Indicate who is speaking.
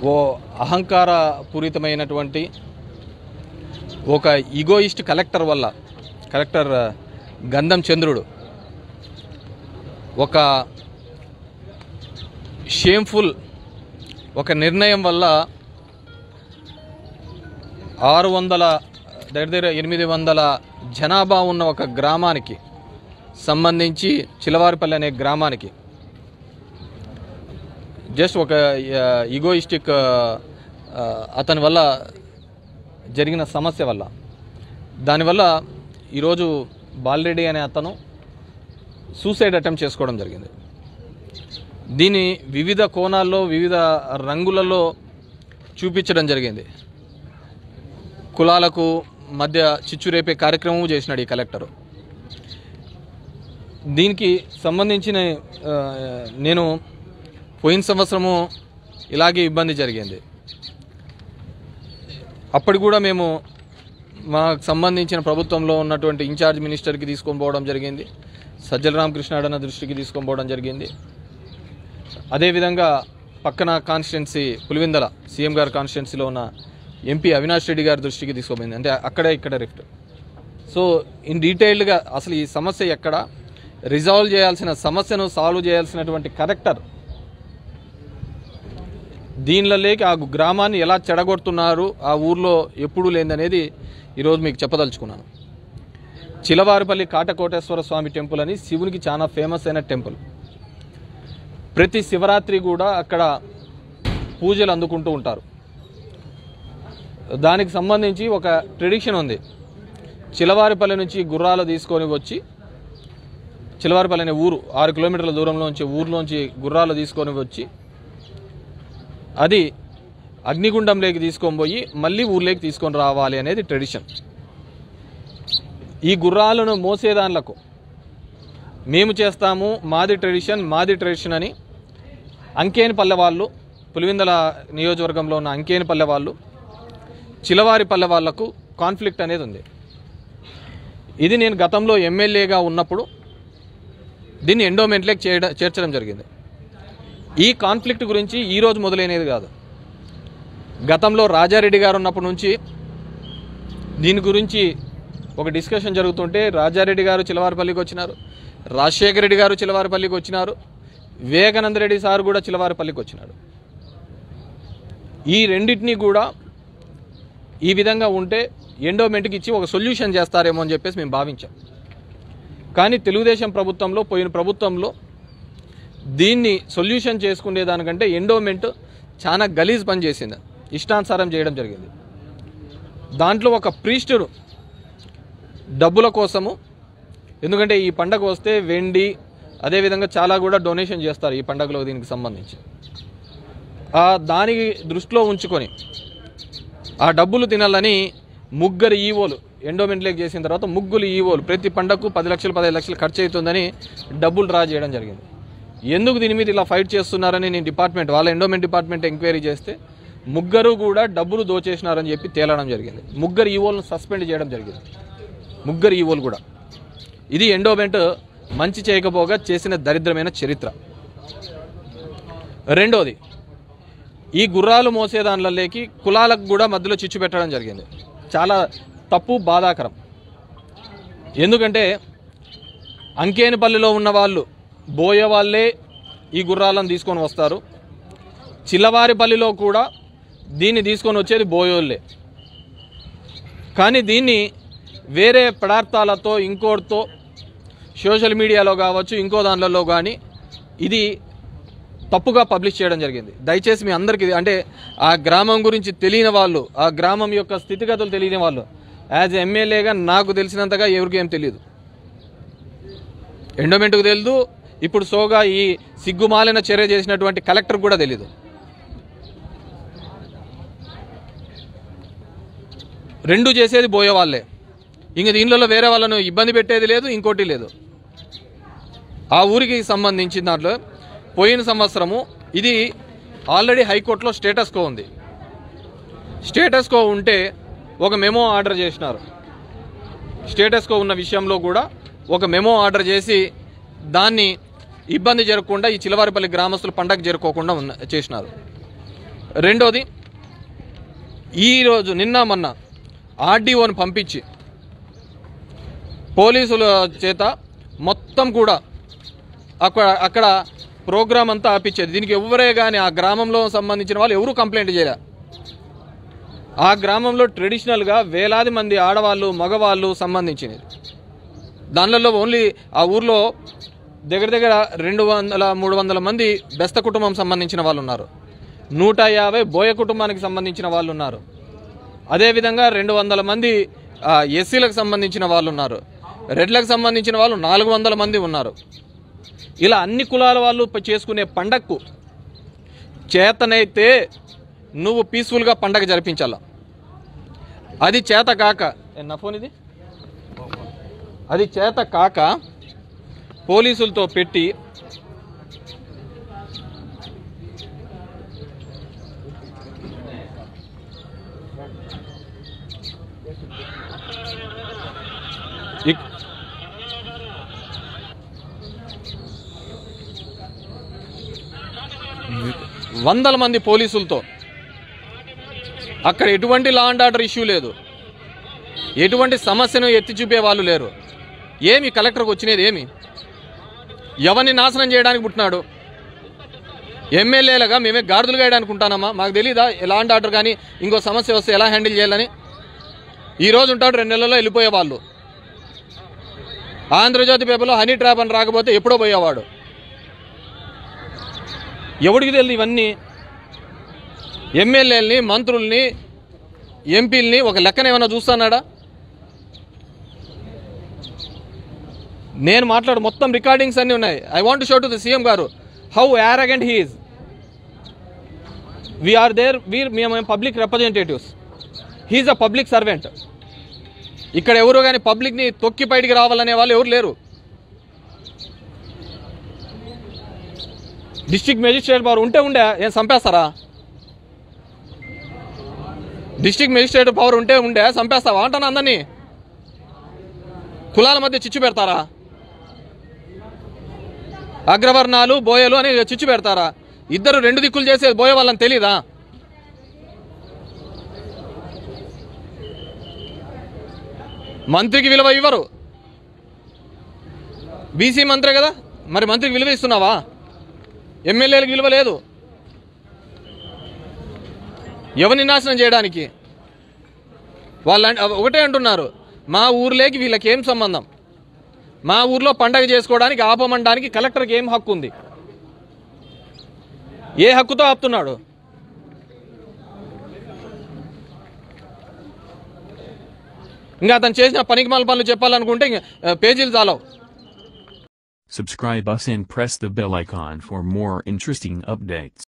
Speaker 1: ఓ అహంకారపూరితమైనటువంటి ఒక egoist collector వల్ల collector ఆ, గంధం చంద్రుడు ఒక షేమ్ఫుల్ ఒక నిర్ణయం వల్ల ఆరు వందల దగ్గర దగ్గర ఎనిమిది వందల జనాభా ఉన్న ఒక గ్రామానికి సంబంధించి చిలవారిపల్లి అనే గ్రామానికి జస్ట్ ఒక ఈగోయిస్టిక్ అతని వల్ల జరిగిన సమస్య వల్ల దానివల్ల ఈరోజు బాలరెడ్డి అనే అతను సూసైడ్ అటెంప్ట్ చేసుకోవడం జరిగింది దీన్ని వివిధ కోణాల్లో వివిధ రంగులలో చూపించడం జరిగింది కులాలకు మధ్య చిచ్చు రేపే కార్యక్రమం చేసినాడు ఈ కలెక్టరు దీనికి సంబంధించిన ఆ, నేను పోయిన సంవత్సరము ఇలాగే ఇబ్బంది జరిగింది అప్పటి కూడా మేము మాకు సంబంధించిన ప్రభుత్వంలో ఉన్నటువంటి ఇన్ఛార్జ్ మినిస్టర్కి తీసుకొని పోవడం జరిగింది సజ్జల రామకృష్ణాడన్న దృష్టికి తీసుకొని పోవడం జరిగింది అదేవిధంగా పక్కన కాన్స్టిట్యున్సీ పులివెందల సీఎం గారి కాన్స్టిట్యున్సీలో ఉన్న ఎంపీ అవినాష్ రెడ్డి గారి దృష్టికి తీసుకుపోయింది అంటే అక్కడే ఇక్కడ రిఫ్ట్ సో ఇన్ డీటెయిల్డ్గా అసలు ఈ సమస్య ఎక్కడ రిజాల్వ్ చేయాల్సిన సమస్యను సాల్వ్ చేయాల్సినటువంటి కరెక్టర్ దీనిలోకి ఆ గ్రామాన్ని ఎలా చెడగొడుతున్నారు ఆ ఊర్లో ఎప్పుడు లేదనేది ఈరోజు మీకు చెప్పదలుచుకున్నాను చిలవారిపల్లి కాటకోటేశ్వర స్వామి టెంపుల్ అని శివునికి చాలా ఫేమస్ అయిన టెంపుల్ ప్రతి శివరాత్రి కూడా అక్కడ పూజలు అందుకుంటూ ఉంటారు దానికి సంబంధించి ఒక ట్రెడిషన్ ఉంది చిలవారిపల్లి నుంచి గుర్రాలు తీసుకొని వచ్చి చిలవారిపల్లి అనే ఊరు ఆరు కిలోమీటర్ల దూరంలో నుంచి ఊర్లోంచి గుర్రాలు తీసుకొని వచ్చి అది అగ్నిగుండంలోకి తీసుకొని పోయి మళ్ళీ ఊర్లోకి తీసుకొని రావాలి అనేది ట్రెడిషన్ ఈ గుర్రాలను మోసేదాన్లకు మేము చేస్తాము మాది ట్రెడిషన్ మాది ట్రెడిషన్ అని అంకేనిపల్లె వాళ్ళు పులివెందల నియోజకవర్గంలో ఉన్న అంకేనిపల్లె వాళ్ళు చిలవారిపల్లె వాళ్లకు కాన్ఫ్లిక్ట్ అనేది ఉంది ఇది నేను గతంలో ఎమ్మెల్యేగా ఉన్నప్పుడు దీన్ని ఎండోమెంట్లోకి చేయడం చేర్చడం జరిగింది ఈ కాన్ఫ్లిక్ట్ గురించి ఈరోజు మొదలైనది కాదు గతంలో రాజారెడ్డి గారు ఉన్నప్పటి నుంచి దీని గురించి ఒక డిస్కషన్ జరుగుతుంటే రాజారెడ్డి గారు చిలవారిపల్లికి వచ్చినారు రాజశేఖర రెడ్డి గారు చిలవారిపల్లికి వచ్చినారు వివేకానంద రెడ్డి సార్ కూడా చిలవారిపల్లికి వచ్చినాడు ఈ రెండింటినీ కూడా ఈ విధంగా ఉంటే ఎండోమెంట్కి ఇచ్చి ఒక సొల్యూషన్ చేస్తారేమో అని చెప్పేసి మేము భావించాం కానీ తెలుగుదేశం ప్రభుత్వంలో పోయిన ప్రభుత్వంలో దీన్ని సొల్యూషన్ చేసుకునే దానికంటే ఎండోమెంట్ చాలా గలీజ్ పని చేసింది ఇష్టానుసారం చేయడం జరిగింది దాంట్లో ఒక ప్రీస్టుడు డబ్బుల కోసము ఎందుకంటే ఈ పండగ వస్తే వెండి అదేవిధంగా చాలా కూడా డొనేషన్ చేస్తారు ఈ పండగలో దీనికి సంబంధించి ఆ దానికి దృష్టిలో ఉంచుకొని ఆ డబ్బులు తినాలని ముగ్గురు ఈవోలు ఎండోమెంట్లోకి చేసిన తర్వాత ముగ్గురు ఈవోలు ప్రతి పండగకు పది లక్షలు పదిహేను లక్షలు ఖర్చు అవుతుందని డబ్బులు డ్రా చేయడం జరిగింది ఎందుకు దీని మీద ఇలా ఫైట్ చేస్తున్నారని నేను డిపార్ట్మెంట్ వాళ్ళ ఎండోమెంట్ డిపార్ట్మెంట్ ఎంక్వైరీ చేస్తే ముగ్గురు కూడా డబ్బులు దోచేసినారని చెప్పి తేలడం జరిగింది ముగ్గురు ఈవోలను సస్పెండ్ చేయడం జరిగింది ముగ్గురు ఈవోలు కూడా ఇది ఎండోమెంట్ మంచి చేయకపోగా చేసిన దరిద్రమైన చరిత్ర రెండోది ఈ గుర్రాలు మోసే దానిలోకి కులాలకు కూడా మధ్యలో చిచ్చు పెట్టడం జరిగింది చాలా తప్పు బాధాకరం ఎందుకంటే అంకేనిపల్లిలో ఉన్న వాళ్ళు బోయే వాళ్ళే ఈ గుర్రాలను తీసుకొని వస్తారు చిల్లవారిపల్లిలో కూడా దీన్ని తీసుకొని వచ్చేది బోయోళ్ళే కానీ దీన్ని వేరే పదార్థాలతో ఇంకోటితో సోషల్ మీడియాలో కావచ్చు ఇంకో దానిలలో కానీ ఇది తప్పుగా పబ్లిష్ చేయడం జరిగింది దయచేసి మీ అందరికీ ఇది- అంటే ఆ గ్రామం గురించి తెలియని వాళ్ళు ఆ గ్రామం యొక్క స్థితిగతులు తెలియని వాళ్ళు యాజ్ ఎమ్మెల్యేగా నాకు తెలిసినంతగా ఎవరికి ఏం తెలియదు ఎండోమెంట్కు తెలియదు ఇప్పుడు సోగా ఈ సిగ్గుమాలిన చర్య చేసినటువంటి కలెక్టర్ కూడా తెలియదు రెండు చేసేది బోయే వాళ్ళే ఇంక దీనిలో వేరే వాళ్ళను ఇబ్బంది పెట్టేది లేదు ఇంకోటి లేదు ఆ ఊరికి సంబంధించిన దాంట్లో పోయిన సంవత్సరము ఇది ఆల్రెడీ హైకోర్టులో స్టేటస్ కో ఉంది స్టేటస్ కో ఉంటే ఒక మెమో ఆర్డర్ చేసినారు స్టేటస్ కో ఉన్న విషయంలో కూడా ఒక మెమో ఆర్డర్ చేసి దాన్ని ఇబ్బంది జరగకుండా ఈ చిలవారిపల్లి గ్రామస్తులు పండగ జరుపుకోకుండా ఉన్న చేసినారు రెండోది ఈరోజు నిన్న మొన్న ఆర్డీఓని పంపించి పోలీసుల చేత మొత్తం కూడా అక్కడ అక్కడ ప్రోగ్రామ్ అంతా ఆపించేది దీనికి ఎవరే కానీ ఆ గ్రామంలో సంబంధించిన వాళ్ళు ఎవరు కంప్లైంట్ చేయలే ఆ గ్రామంలో ట్రెడిషనల్గా వేలాది మంది ఆడవాళ్ళు మగవాళ్ళు సంబంధించినది దానిలో ఓన్లీ ఆ ఊర్లో దగ్గర దగ్గర రెండు వందల మూడు వందల మంది బెస్త కుటుంబం సంబంధించిన వాళ్ళు ఉన్నారు నూట యాభై బోయ కుటుంబానికి సంబంధించిన వాళ్ళు ఉన్నారు అదేవిధంగా రెండు వందల మంది ఆ, ఎస్సీలకు సంబంధించిన వాళ్ళు ఉన్నారు రెడ్లకు సంబంధించిన వాళ్ళు నాలుగు వందల మంది ఉన్నారు ఇలా అన్ని కులాల వాళ్ళు ప- చేసుకునే పండగకు చేతనైతే నువ్వు పీస్ఫుల్గా పండగ జరిపించాల అది చేత కాక ఏ, నా ఫోన్ ఇది అది చేత కాక పోలీసులతో పెట్టి ఇక్- వందల మంది పోలీసులతో అక్కడ ఎటువంటి లా అండ్ ఆర్డర్ ఇష్యూ లేదు ఎటువంటి సమస్యను ఎత్తి చూపే వాళ్ళు లేరు ఏమి కలెక్టర్కి వచ్చినది ఏమి ఎవరిని నాశనం చేయడానికి పుట్టినాడు ఎమ్మెల్యేలుగా మేమే గాడిదలు గాయడానికి ఉంటానమ్మా మాకు తెలీదా లా అండ్ ఆర్డర్ కానీ ఇంకో సమస్య వస్తే ఎలా హ్యాండిల్ చేయాలని ఈ రోజు ఉంటాడు రెండు నెలల్లో వెళ్ళిపోయే వాళ్ళు ఆంధ్రజ్యోతి పేపర్లో హనీ ట్రాప్ అని రాకపోతే ఎప్పుడో పోయేవాడు ఎవడికి తెలియదు ఇవన్నీ ఎమ్మెల్యేలని మంత్రుల్ని ఎంపీల్ని ఒక లెక్కన ఏమైనా చూస్తున్నాడా నేను మాట్లాడు మొత్తం రికార్డింగ్స్ అన్నీ ఉన్నాయి I want show to the CM గారు how arrogant he is we are there were మేము public representatives he is a public servant ఇక్కడ ఎవరు కానీ పబ్లిక్ని తొక్కి బయటికి రావాలనే వాళ్ళు ఎవరు లేరు డిస్ట్రిక్ట్ మెజిస్ట్రేట్ పవర్ ఉంటే ఉండే ఏం చంపేస్తారా డిస్ట్రిక్ట్ మెజిస్ట్రేట్ పవర్ ఉంటే ఉండే చంపేస్తావా అంటాను అందరినీ కులాల మధ్య చిచ్చు పెడతారా అగ్రవర్ణాలు బోయలు అని చిచ్చు పెడతారా ఇద్దరు రెండు దిక్కులు చేసేది బోయే వాళ్ళని తెలీదా మంత్రికి విలువ ఇవ్వరు బీసీ మంత్రే కదా మరి మంత్రికి విలువ ఇస్తున్నావా ఎమ్మెల్యేలకు విలువ లేదు ఎవరిని నాశనం చేయడానికి వాళ్ళ ఒకటే అంటున్నారు మా ఊర్లోకి వీళ్ళకి ఏం సంబంధం మా ఊర్లో పండగ చేసుకోవడానికి ఆపమనడానికి కలెక్టర్కి ఏం హక్కు ఉంది ఏ హక్కుతో ఆపుతున్నాడు ఇంకా అతను చేసిన పనికి మాల పనులు చెప్పాలనుకుంటే ఇంక, ఆ, పేజీలు చాలవు
Speaker 2: Subscribe us and press the bell icon for more interesting updates.